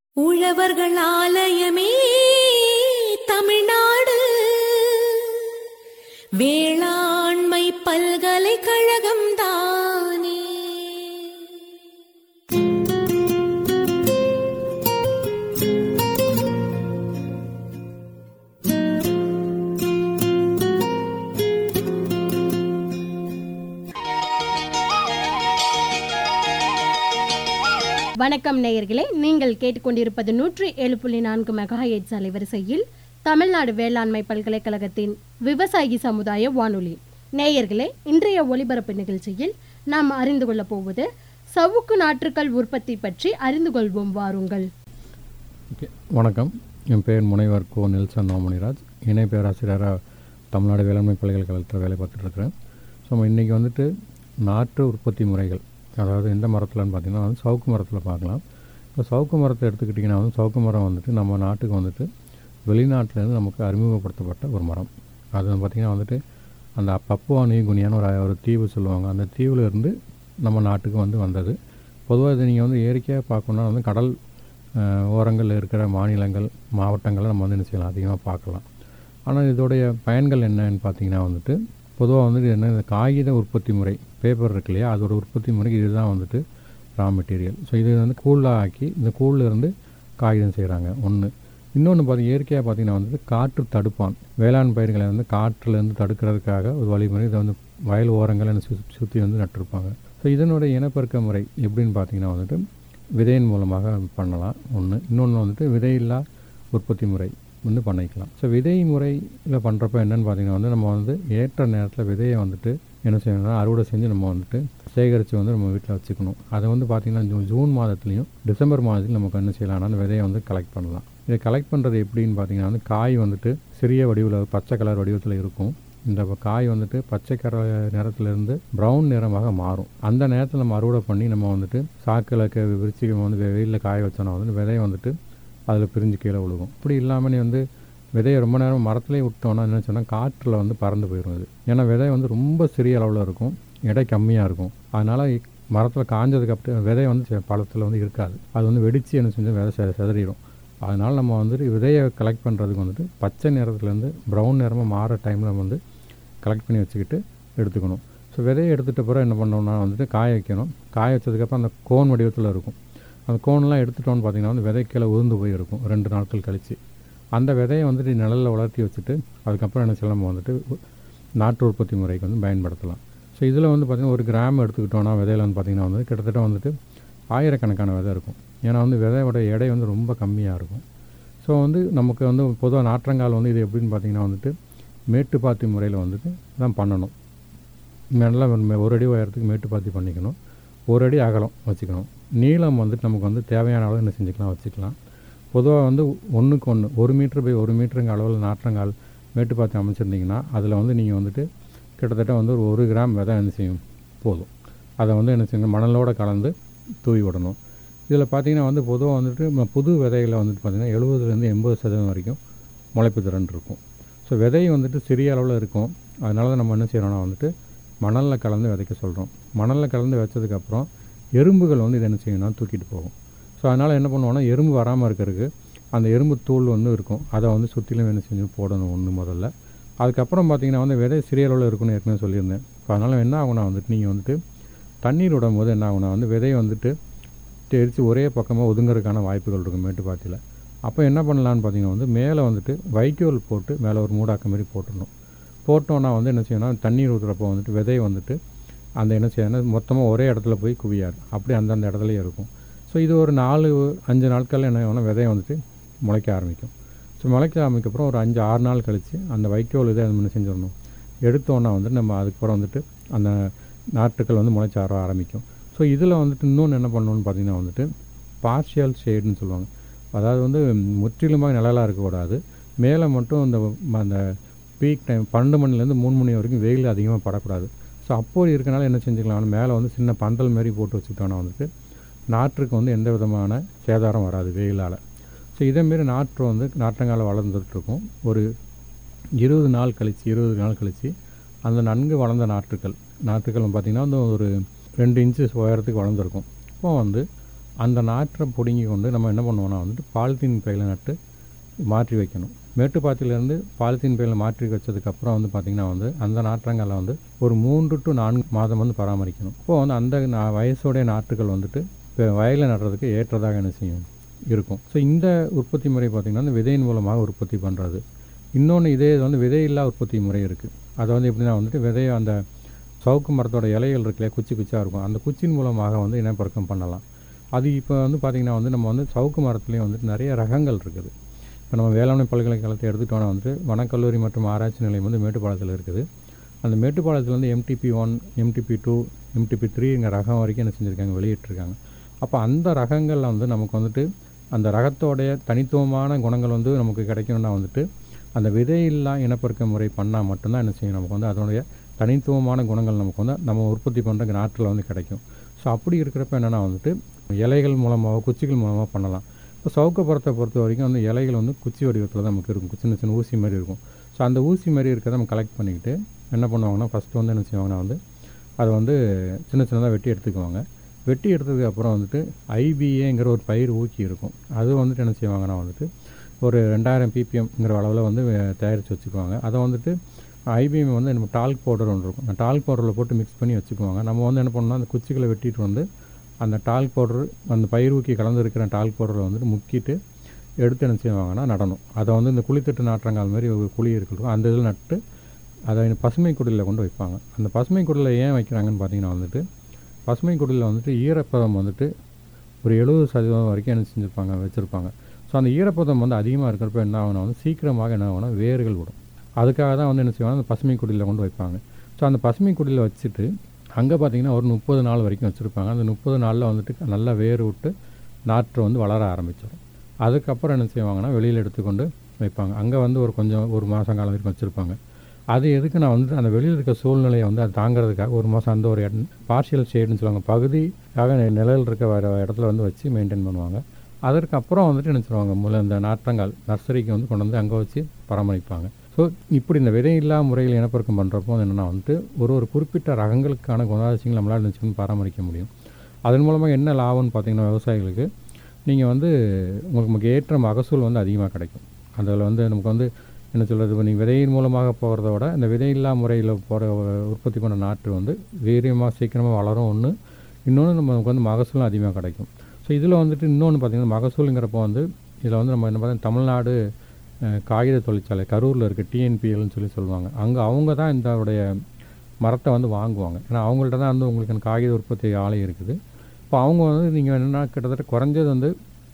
உழவர்கள் ஆலயமே தமிழ்நாடு வேளாண்மை பல்கலைக்கழகம் தானே வணக்கம் நேயர்களே நீங்கள் கேட்டுக்கொண்டிருப்பது நூற்றி ஏழு புள்ளி நான்கு மெகா எட்ஸ் அலைவரிசையில் தமிழ்நாடு வேளாண்மை பல்கலைக்கழகத்தின் விவசாயி சமுதாய வானொலி நேயர்களே இன்றைய ஒலிபரப்பு நிகழ்ச்சியில் நாம் அறிந்து கொள்ளப் போவது சவுக்கு நாற்றுக்கள் உற்பத்தி பற்றி அறிந்து கொள்வோம் வாருங்கள் ஓகே வணக்கம் என் பேர் முனைவர் கோ நெல்சன் நாமணிராஜ் இணை பேராசிரியராக தமிழ்நாடு வேளாண்மை பல்கலைக்கழகத்தில் வேலை பார்த்துட்ருக்கிறேன் ஸோ நம்ம இன்றைக்கி வந்துட்டு நாற்று உற்பத்தி முறைகள் அதாவது எந்த மரத்துலன்னு பார்த்தீங்கன்னா வந்து சவுக்கு மரத்தில் பார்க்கலாம் இப்போ சவுக்கு மரத்தை எடுத்துக்கிட்டிங்கன்னா வந்து சவுக்கு மரம் வந்துட்டு நம்ம நாட்டுக்கு வந்துட்டு வெளிநாட்டிலேருந்து நமக்கு அறிமுகப்படுத்தப்பட்ட ஒரு மரம் அது வந்து பார்த்திங்கன்னா வந்துட்டு அந்த பப்புவா நியூகுனியான்னு ஒரு ஒரு தீவு சொல்லுவாங்க அந்த தீவில் இருந்து நம்ம நாட்டுக்கு வந்து வந்தது பொதுவாக இது நீங்கள் வந்து இயற்கையாக பார்க்கணுன்னா வந்து கடல் அஹ், ஓரங்களில் இருக்கிற மாநிலங்கள் மாவட்டங்களை நம்ம வந்து என்ன செய்யலாம் அதிகமாக பார்க்கலாம் ஆனால் இதோடைய பயன்கள் என்னன்னு பார்த்தீங்கன்னா வந்துட்டு பொதுவாக வந்துட்டு என்ன இந்த காகித உற்பத்தி முறை பேப்பர் இருக்கு இல்லையா அதோட உற்பத்தி முறைக்கு இதுதான் வந்துட்டு ரா மெட்டீரியல் ஸோ இது வந்து கூலாக ஆக்கி இந்த கூழ்ல இருந்து காகிதம் செய்கிறாங்க ஒன்று இன்னொன்று பார்த்தி இயற்கையாக பார்த்தீங்கன்னா வந்துட்டு காற்று தடுப்பான் வேளாண் பயிர்களை வந்து காற்றுலேருந்து தடுக்கிறதுக்காக ஒரு வழிமுறை இதை வந்து வயல் ஓரங்களை சுற்றி சுற்றி வந்து நட்டிருப்பாங்க ஸோ இதனுடைய இனப்பெருக்க முறை எப்படின்னு பார்த்தீங்கன்னா வந்துட்டு விதையின் மூலமாக பண்ணலாம் ஒன்று இன்னொன்று வந்துட்டு விதையில்லா உற்பத்தி முறை வந்து பண்ணிக்கலாம் ஸோ விதை முறையில் பண்ணுறப்ப என்னென்னு பார்த்தீங்கன்னா வந்து நம்ம வந்து ஏற்ற நேரத்தில் விதையை வந்துட்டு என்ன செய்யணும்னா அறுவடை செஞ்சு நம்ம வந்துட்டு சேகரித்து வந்து நம்ம வீட்டில் வச்சுக்கணும் அதை வந்து பார்த்திங்கன்னா ஜூ ஜூன் மாதத்துலேயும் டிசம்பர் மாதத்துலையும் நமக்கு என்ன செய்யலாம்னா அந்த விதையை வந்து கலெக்ட் பண்ணலாம் இதை கலெக்ட் பண்ணுறது எப்படின்னு பார்த்தீங்கன்னா வந்து காய் வந்துட்டு சிறிய வடிவில் பச்சை கலர் வடிவத்தில் இருக்கும் இந்த காய் வந்துட்டு பச்சை கர நிறத்துலேருந்து ப்ரௌன் நிறமாக மாறும் அந்த நேரத்தில் நம்ம அறுவடை பண்ணி நம்ம வந்துட்டு சாக்கில் க விரிச்சு நம்ம வந்து வெயிலில் காய வச்சோன்னா வந்து விதையை வந்துட்டு அதில் பிரிஞ்சு கீழே விழுகும் இப்படி இல்லாமல் நீ வந்து விதையை ரொம்ப நேரம் மரத்துலேயே விட்டோன்னா என்ன சொன்னால் காற்றில் வந்து பறந்து போயிடும் இது ஏன்னா விதை வந்து ரொம்ப சிறிய அளவில் இருக்கும் எடை கம்மியாக இருக்கும் அதனால் மரத்தில் காஞ்சதுக்கு அப்புறம் விதை வந்து செ- பழத்தில் வந்து இருக்காது அது வந்து வெடித்து என்ன செஞ்சு விதை செ செதறிடும் அதனால் நம்ம வந்துட்டு விதையை கலெக்ட் பண்ணுறதுக்கு வந்துட்டு பச்சை நிறத்துலேருந்து ப்ரௌன் நிறமாக மாற டைமில் நம்ம வந்து கலெக்ட் பண்ணி வச்சுக்கிட்டு எடுத்துக்கணும் ஸோ விதையை எடுத்துகிட்ட பிறகு என்ன பண்ணோம்னா வந்துட்டு காய வைக்கணும் காய வச்சதுக்கப்புறம் அந்த கோன் வடிவத்தில் இருக்கும் அந்த கோன்லாம் எடுத்துட்டோம்னு பார்த்தீங்கன்னா வந்து விதை கீழே உதிர்ந்து போய் இருக்கும் ரெண்டு நாட்கள் கழித்து அந்த விதையை வந்துட்டு நிழலில் வளர்த்தி வச்சுட்டு அதுக்கப்புறம் என்ன செய்யலாம் நம்ம வந்துட்டு உ- நாட்டு உற்பத்தி முறைக்கு வந்து பயன்படுத்தலாம் ஸோ இதில் வந்து பார்த்திங்கன்னா ஒரு கிராம் எடுத்துக்கிட்டோம்னா விதையில வந்து பார்த்திங்கன்னா வந்து கிட்டத்தட்ட வந்துட்டு ஆயிரக்கணக்கான விதை இருக்கும் ஏன்னா வந்து விதையோட எடை வந்து ரொம்ப கம்மியாக இருக்கும் ஸோ வந்து நமக்கு வந்து பொதுவாக நாற்றங்கால் வந்து இது எப்படின்னு பார்த்தீங்கன்னா வந்துட்டு மேட்டுப்பாத்தி முறையில் வந்துட்டு தான் பண்ணணும் நல்லா ஒரு- ஒரு அடி உயரத்துக்கு மேட்டுப்பாத்தி பண்ணிக்கணும் ஒரு அடி அகலம் வச்சுக்கணும் நீளம் வந்துட்டு நமக்கு வந்து தேவையான அளவு என்ன செஞ்சுக்கலாம் வச்சுக்கலாம் பொதுவாக வந்து ஒன்றுக்கு ஒன்று ஒரு மீட்டர் பை ஒரு மீட்டருங்க அளவில் நாற்றங்கால் மேட்டுப்பாத்தி அமைச்சிருந்தீங்கன்னா அதில் வந்து நீங்கள் வந்துட்டு கிட்டத்தட்ட வந்து ஒரு ஒரு கிராம் விதை என்ன செய்யும் போதும் அதை வந்து என்ன செய்யணும் மணலோட கலந்து தூவி விடணும் இதில் பார்த்தீங்கன்னா வந்து பொதுவாக வந்துட்டு ம- புது விதைகளை வந்துட்டு பார்த்திங்கன்னா எழுபதுலேருந்து எண்பது சதவீதம் வரைக்கும் முளைப்பு திறன் இருக்கும் ஸோ விதை வந்துட்டு சிறிய அளவில் இருக்கும் அதனால தான் நம்ம என்ன செய்கிறோம்னா வந்துட்டு மணலில் கலந்து விதைக்க சொல்கிறோம் மணலில் கலந்து வச்சதுக்கப்புறம் எறும்புகள் வந்து இதை என்ன செய்யணும்னா தூக்கிட்டு போகும் ஸோ அதனால் என்ன பண்ணுவோம்னா எறும்பு வராமல் இருக்கிறதுக்கு அந்த எறும்பு தூள் வந்து இருக்கும் அதை வந்து சுற்றிலும் என்ன செஞ்சு போடணும் ஒன்று முதல்ல அதுக்கப்புறம் பார்த்தீங்கன்னா வந்து விதை சிறிய அளவில் இருக்குன்னு ஏற்கனவே சொல்லியிருந்தேன் ஸோ அதனால் என்ன ஆகும்னா வந்துட்டு நீங்கள் வந்துட்டு தண்ணீர் விடும் போது என்ன ஆகும்னா வந்து விதையை வந்துட்டு தெரித்து ஒரே பக்கமாக ஒதுங்கிறதுக்கான வாய்ப்புகள் இருக்கும் மேட்டுப்பாத்தியில் அப்போ என்ன பண்ணலான்னு பார்த்தீங்கன்னா வந்து மேலே வந்துட்டு வைக்கோல் போட்டு மேலே ஒரு மூடாக்க மாதிரி போட்டுடணும் போட்டோன்னா வந்து என்ன செய்யணும் தண்ணீர் ஊற்றுறப்போ வந்துட்டு விதை வந்துட்டு அந்த என்ன செய்யணும் மொத்தமாக ஒரே இடத்துல போய் குவியாது அப்படி அந்தந்த இடத்துலயே இருக்கும் ஸோ இது ஒரு நாலு அஞ்சு நாட்களில் என்ன ஆகும்னா விதை வந்துட்டு முளைக்க ஆரம்பிக்கும் ஸோ முளைக்க ஆரம்பிக்கப்புறம் ஒரு அஞ்சு ஆறு நாள் கழித்து அந்த வைக்கோல் இதை என்ன செஞ்சிடணும் எடுத்தோன்னா வந்துட்டு நம்ம அதுக்கப்புறம் வந்துட்டு அந்த நாற்றுக்கள் வந்து முளைச்ச ஆர ஆரம்பிக்கும் ஸோ இதில் வந்துட்டு இன்னொன்று என்ன பண்ணணும்னு பார்த்தீங்கன்னா வந்துட்டு பார்ஷியல் ஷேடுன்னு சொல்லுவாங்க அதாவது வந்து முற்றிலுமாக நிழலாக இருக்கக்கூடாது மேலே மட்டும் அந்த ம- அந்த பீக் டைம் பன்னெண்டு மணிலேருந்து மூணு மணி வரைக்கும் வெயில் அதிகமாக படக்கூடாது ஸோ அப்போது இருக்கனால என்ன செஞ்சுக்கலாம் மேலே வந்து சின்ன பந்தல் மாதிரி போட்டு வச்சுக்கிட்டோன்னா வந்துட்டு நாற்றுக்கு வந்து எந்த விதமான சேதாரம் வராது வெயிலால் ஸோ இதேமாரி நாற்று வந்து நாற்றங்கால வளர்ந்துட்டுருக்கும் ஒரு இருபது நாள் கழித்து இருபது நாள் கழித்து அந்த நன்கு வளர்ந்த நாற்றுக்கள் நாற்றுக்கள் பார்த்திங்கன்னா வந்து ஒரு ரெண்டு இன்ச்சஸ் உயரத்துக்கு வளர்ந்துருக்கும் இப்போ வந்து அந்த நாற்றை பிடுங்கி கொண்டு நம்ம என்ன பண்ணுவோம்னா வந்துட்டு பாலித்தீன் பையில நட்டு மாற்றி வைக்கணும் மேட்டுப்பாத்தியிலேருந்து பாலித்தீன் பையில மாற்றி வச்சதுக்கப்புறம் வந்து பார்த்திங்கன்னா வந்து அந்த நாற்றங்களை வந்து ஒரு மூன்று டு நான்கு மாதம் வந்து பராமரிக்கணும் இப்போது வந்து அந்த நா- வயசுடைய நாற்றுகள் வந்துட்டு இப்போ வயலில் நடுறதுக்கு ஏற்றதாக என்ன செய்யும் இருக்கும் ஸோ இந்த உற்பத்தி முறை பார்த்திங்கன்னா அந்த விதையின் மூலமாக உற்பத்தி பண்ணுறது இன்னொன்று இதே இது வந்து விதையில்லா உற்பத்தி முறை இருக்குது அதை வந்து எப்படின்னா வந்துட்டு விதையை அந்த சவுக்கு மரத்தோட இலைகள் இருக்குல்லையா குச்சி குச்சியாக இருக்கும் அந்த குச்சியின் மூலமாக வந்து இனப்பெருக்கம் பண்ணலாம் அது இப்போ வந்து பார்த்திங்கன்னா வந்து நம்ம வந்து சவுக்கு மரத்துலேயும் வந்துட்டு நிறைய ரகங்கள் இருக்குது இப்போ நம்ம வேளாண்மை பல்கலைக்கழகத்தை எடுத்துட்டோம்னா வந்துட்டு வனக்கல்லூரி மற்றும் ஆராய்ச்சி நிலையம் வந்து மேட்டுப்பாளையத்தில் இருக்குது அந்த மேட்டுப்பாளையத்தில் வந்து MDP one MDP two MDP த்ரீங்கிற ரகம் வரைக்கும் என்ன செஞ்சுருக்காங்க வெளியிட்டிருக்காங்க அப்போ அந்த ரகங்களில் வந்து நமக்கு வந்துட்டு அந்த ரகத்தோடைய தனித்துவமான குணங்கள் வந்து நமக்கு கிடைக்கணும்னா வந்துட்டு அந்த விதையில்லா இனப்பெருக்க முறை பண்ணால் மட்டும்தான் என்ன செய்யும் நமக்கு வந்து அதனுடைய தனித்துவமான குணங்கள் நமக்கு வந்து நம்ம உற்பத்தி பண்ணுற நாட்டில் வந்து கிடைக்கும் ஸோ அப்படி இருக்கிறப்ப என்னென்னா வந்துட்டு இலைகள் மூலமாக குச்சிகள் மூலமாக பண்ணலாம் இப்போ சவுக்கப்புறத்தை பொறுத்த வரைக்கும் வந்து இலைகள் வந்து குச்சி வடிவத்தில் தான் நமக்கு இருக்கும் சின்ன சின்ன ஊசி மாதிரி இருக்கும் ஸோ அந்த ஊசி மாதிரி இருக்கிறத நம்ம கலெக்ட் பண்ணிக்கிட்டு என்ன பண்ணுவாங்கன்னா ஃபஸ்ட்டு வந்து என்ன செய்வாங்கன்னா வந்து அதை வந்து சின்ன சின்னதாக வெட்டி எடுத்துக்குவாங்க வெட்டி எடுத்ததுக்கு அப்புறம் வந்துட்டு ஐபிஏங்கிற ஒரு பயிர் ஊக்கி இருக்கும் அது வந்துட்டு என்ன செய்வாங்கன்னா வந்துட்டு ஒரு ரெண்டாயிரம் பிபிஎம்ங்கிற அளவில் வந்து அஹ், தயாரித்து வச்சுக்குவாங்க அதை வந்துட்டு ஐபிஎம் வந்து நம்ம டால்க் பவுடர் ஒன்று இருக்கும் அந்த டால்க் பவுடரில் போட்டு மிக்ஸ் பண்ணி வச்சுக்குவாங்க நம்ம வந்து என்ன பண்ணோம்னா அந்த குச்சிகளை வெட்டிட்டு வந்து அந்த டால்க் பவுடர் அந்த பயிர் ஊக்கி கலந்து இருக்கிற டால்க் பவுடரை வந்துட்டு முக்கிட்டு எடுத்து என்ன செய்வாங்கன்னா நடணும் அதை வந்து இந்த குழித்தட்டு நாற்றங்கால் மாதிரி ஒரு குழி இருக்கும் அந்த இதில் நட்டு அதை பசுமை குடிலில் கொண்டு வைப்பாங்க அந்த பசுமை குடிலில் ஏன் வைக்கிறாங்கன்னு பார்த்தீங்கன்னா வந்துட்டு பசுமை குடிலில் வந்துட்டு ஈரப்பதம் வந்துட்டு ஒரு எழுபது சதவீதம் வரைக்கும் என்ன செஞ்சுருப்பாங்க வச்சுருப்பாங்க ஸோ அந்த ஈரப்பதம் வந்து அதிகமாக இருக்கிறப்ப என்ன ஆகுனா வந்து சீக்கிரமாக என்ன ஆகுனா வேர்கள் விடும் அதுக்காக தான் வந்து என்ன செய்வாங்க அந்த பசுமை குடிலில் கொண்டு வைப்பாங்க ஸோ அந்த பசுமை குடிலில் வச்சுட்டு அங்கே பார்த்தீங்கன்னா ஒரு முப்பது நாள் வரைக்கும் வச்சுருப்பாங்க அந்த முப்பது நாளில் வந்துட்டு நல்லா வேர் விட்டு நாற்று வந்து வளர ஆரம்பிச்சிடும் அதுக்கப்புறம் என்ன செய்வாங்கன்னா வெளியில் எடுத்துக்கொண்டு வைப்பாங்க அங்கே வந்து ஒரு கொஞ்சம் ஒரு மாதம் காலம் வரைக்கும் வச்சுருப்பாங்க அது எதுக்கு நான் வந்து அந்த வெளியில் இருக்க சூழ்நிலையை வந்து அது தாங்கிறதுக்காக ஒரு மாதம் அந்த ஒரு பார்ஷியல் ஷேடுன்னு சொல்லுவாங்க பகுதிக்காக நி- நிழல் இருக்க வர இடத்துல வந்து வச்சு மெயின்டைன் பண்ணுவாங்க அதற்கு அப்புறம் வந்துட்டு என்ன சொல்லுவாங்க முதல்ல இந்த நாற்றங்கால் நர்சரிக்கு வந்து கொண்டு வந்து அங்கே வச்சு பராமரிப்பாங்க ஸோ இப்படி இந்த விதையில்லா முறையில் இனப்பெருக்கம் பண்ணுறப்போ என்னென்னா வந்துட்டு ஒரு ஒரு குறிப்பிட்ட ரகங்களுக்கான குணாதிசயங்கள் நம்மளால் நினச்சிக்கணும் பராமரிக்க முடியும் அதன் மூலமாக என்ன லாபம்னு பார்த்தீங்கன்னா விவசாயிகளுக்கு நீங்கள் வந்து உங்களுக்கு நமக்கு ஏற்ற மகசூல் வந்து அதிகமாக கிடைக்கும் அதில் வந்து நமக்கு வந்து என்ன சொல்கிறது இப்போ நீங்கள் விதையின் மூலமாக போகிறத விட இந்த விதையில்லா முறையில் போகிற உற்பத்தி பண்ண நாற்று வந்து வீரியமாக சீக்கிரமாக வளரும் ஒன்று இன்னொன்று நமக்கு வந்து மகசூலும் அதிகமாக கிடைக்கும் ஸோ இதில் வந்துட்டு இன்னொன்று பார்த்தீங்கன்னா மகசூலுங்கிறப்போ வந்து இதில் வந்து நம்ம என்ன பார்த்தா தமிழ்நாடு அஹ், காகித தொழிற்சாலை கரூரில் இருக்க டிஎன்பிஎல்னு சொல்லி சொல்லுவாங்க அங்கே அவங்க தான் இதோடைய மரத்தை வந்து வாங்குவாங்க ஏன்னா அவங்கள்ட்ட தான் வந்து உங்களுக்கு அந்த காகித உற்பத்தி ஆலை இருக்குது இப்போ அவங்க வந்து நீங்கள் என்னென்னா கிட்டத்தட்ட குறைஞ்சது வந்து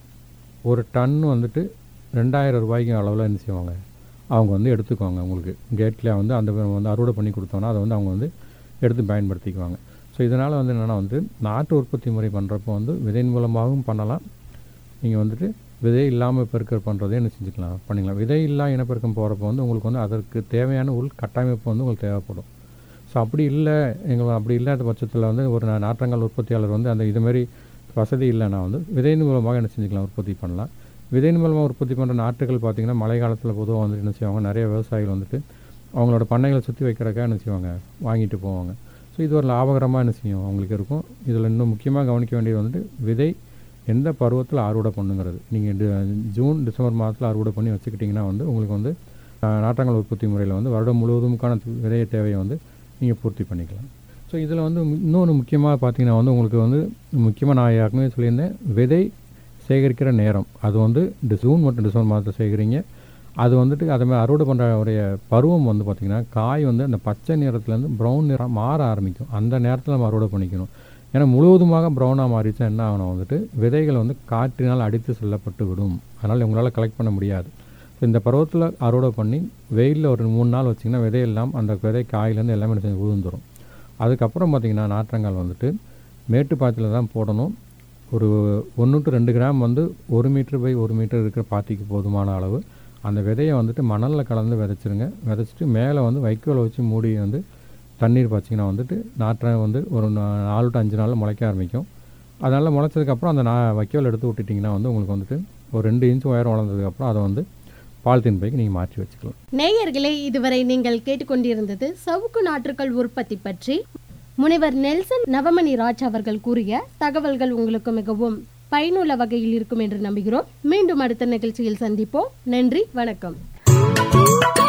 ஒரு டன் வந்துட்டு ரெண்டாயிரம் ரூபாய்க்கு அளவில் என்ன செய்வாங்க அவங்க வந்து எடுத்துக்குவாங்க உங்களுக்கு கேட்டில் வந்து அந்த வந்து அறுவடை பண்ணி கொடுத்தோன்னா அதை வந்து அவங்க வந்து எடுத்து பயன்படுத்திக்குவாங்க ஸோ இதனால் வந்து என்னென்னா வந்து நாட்டு உற்பத்தி முறை பண்ணுறப்போ வந்து விதையின் மூலமாகவும் பண்ணலாம் நீங்கள் வந்துட்டு விதை இல்லாமல் பெருக்கல் பண்ணுறதே என்ன செஞ்சுக்கலாம் பண்ணிக்கலாம் விதை இல்லா இனப்பெருக்கம் போகிறப்போ வந்து உங்களுக்கு வந்து அதற்கு தேவையான உள் கட்டமைப்பு வந்து உங்களுக்கு தேவைப்படும் ஸோ அப்படி இல்லை எங்கள் அப்படி இல்லாத பட்சத்தில் வந்து ஒரு நா- நாற்றங்கால் உற்பத்தியாளர் வந்து அந்த இதுமாரி வசதி இல்லைன்னா வந்து விதையின் மூலமாக என்ன செஞ்சுக்கலாம் உற்பத்தி பண்ணலாம் விதையின் மூலமாக உற்பத்தி பண்ணுற நாற்றுகள் பார்த்திங்கன்னா மழை காலத்தில் பொதுவாக வந்துட்டு என்ன செய்வாங்க நிறைய விவசாயிகள் வந்துட்டு அவங்களோட பண்ணைகளை சுற்றி வைக்கிறக்காக என்ன செய்வாங்க வாங்கிட்டு போவாங்க ஸோ இது ஒரு லாபகரமாக என்ன செய்யும் அவங்களுக்கு இருக்கும் இதில் இன்னும் முக்கியமாக கவனிக்க வேண்டியது வந்துட்டு விதை எந்த பருவத்தில் அறுவடை பண்ணுங்கிறது நீங்கள் ஜூன் டிசம்பர் மாதத்தில் அறுவடை பண்ணி வச்சுக்கிட்டிங்கன்னா வந்து உங்களுக்கு வந்து ஆஹ், நாற்றங்கால் உற்பத்தி முறையில் வந்து வருடம் முழுவதுமுக்கான து- விதைய தேவையை வந்து நீங்கள் பூர்த்தி பண்ணிக்கலாம் ஸோ இதில் வந்து மு- இன்னொன்று முக்கியமாக பார்த்தீங்கன்னா வந்து உங்களுக்கு வந்து முக்கியமாக நான் ஏற்கனவே சொல்லியிருந்தேன் விதை சேகரிக்கிற நேரம் அது வந்து டி- ஜூன் மற்றும் டிசம்பர் மாதத்தில் சேகரிங்க அது வந்துட்டு அதை மாதிரி அறுவடை பண்ணுற உடைய பருவம் வந்து பார்த்திங்கன்னா காய் வந்து அந்த பச்சை நிறத்துலேருந்து ப்ரௌன் நிறம் மாற ஆரம்பிக்கும் அந்த நேரத்தில் நம்ம அறுவடை பண்ணிக்கணும் ஏன்னா முழுவதுமாக ப்ரௌனாக மாறிச்சா என்ன ஆகணும் வந்துட்டு விதைகள் வந்து காற்றினால் அடித்து செல்லப்பட்டு விடும் அதனால் உங்களால் கலெக்ட் பண்ண முடியாது ஸோ இந்த பருவத்தில் அறுவடை பண்ணி வெயிலில் ஒரு மூணு நாள் வச்சிங்கன்னா விதையெல்லாம் அந்த விதை காயிலேருந்து எல்லாமே செஞ்சு உதிர்ந்துடும் அதுக்கப்புறம் பார்த்திங்கன்னா நாற்றங்கால் வந்துட்டு மேட்டுப்பாத்தியில் தான் போடணும் ஒரு ஒன்று டு ரெண்டு கிராம் வந்து ஒரு மீட்டர் பை ஒரு மீட்டர் இருக்கிற பாத்திக்கு போதுமான அளவு அந்த விதையை வந்துட்டு மணலில் கலந்து விதைச்சிருங்க விதைச்சிட்டு மேலே வந்து வைக்கோலை வச்சு மூடி வந்து தண்ணீர் பாய்ச்சிங்கன்னா வந்துட்டு நாற்றை வந்து ஒரு நா- நாலு டு அஞ்சு நாளில் முளைக்க ஆரம்பிக்கும் அதனால் முளைச்சதுக்கப்புறம் அந்த நா வைக்கோல் எடுத்து விட்டுட்டிங்கன்னா வந்து உங்களுக்கு வந்துட்டு ஒரு ரெண்டு இன்ச் உயரம் வளர்ந்ததுக்கப்புறம் அதை வந்து பாலித்தீன் பைக்கு நீங்கள் மாற்றி வச்சுக்கலாம் நேயர்களே இதுவரை நீங்கள் கேட்டுக்கொண்டிருந்தது சவுக்கு நாற்றுக்கள் உற்பத்தி பற்றி முனைவர் நெல்சன் நவமணி ராஜ் அவர்கள் கூறிய தகவல்கள் உங்களுக்கு மிகவும் பயனுள்ள வகையில் இருக்கும் என்று நம்புகிறோம் மீண்டும் அடுத்த நிகழ்ச்சியில் சந்திப்போம் நன்றி வணக்கம்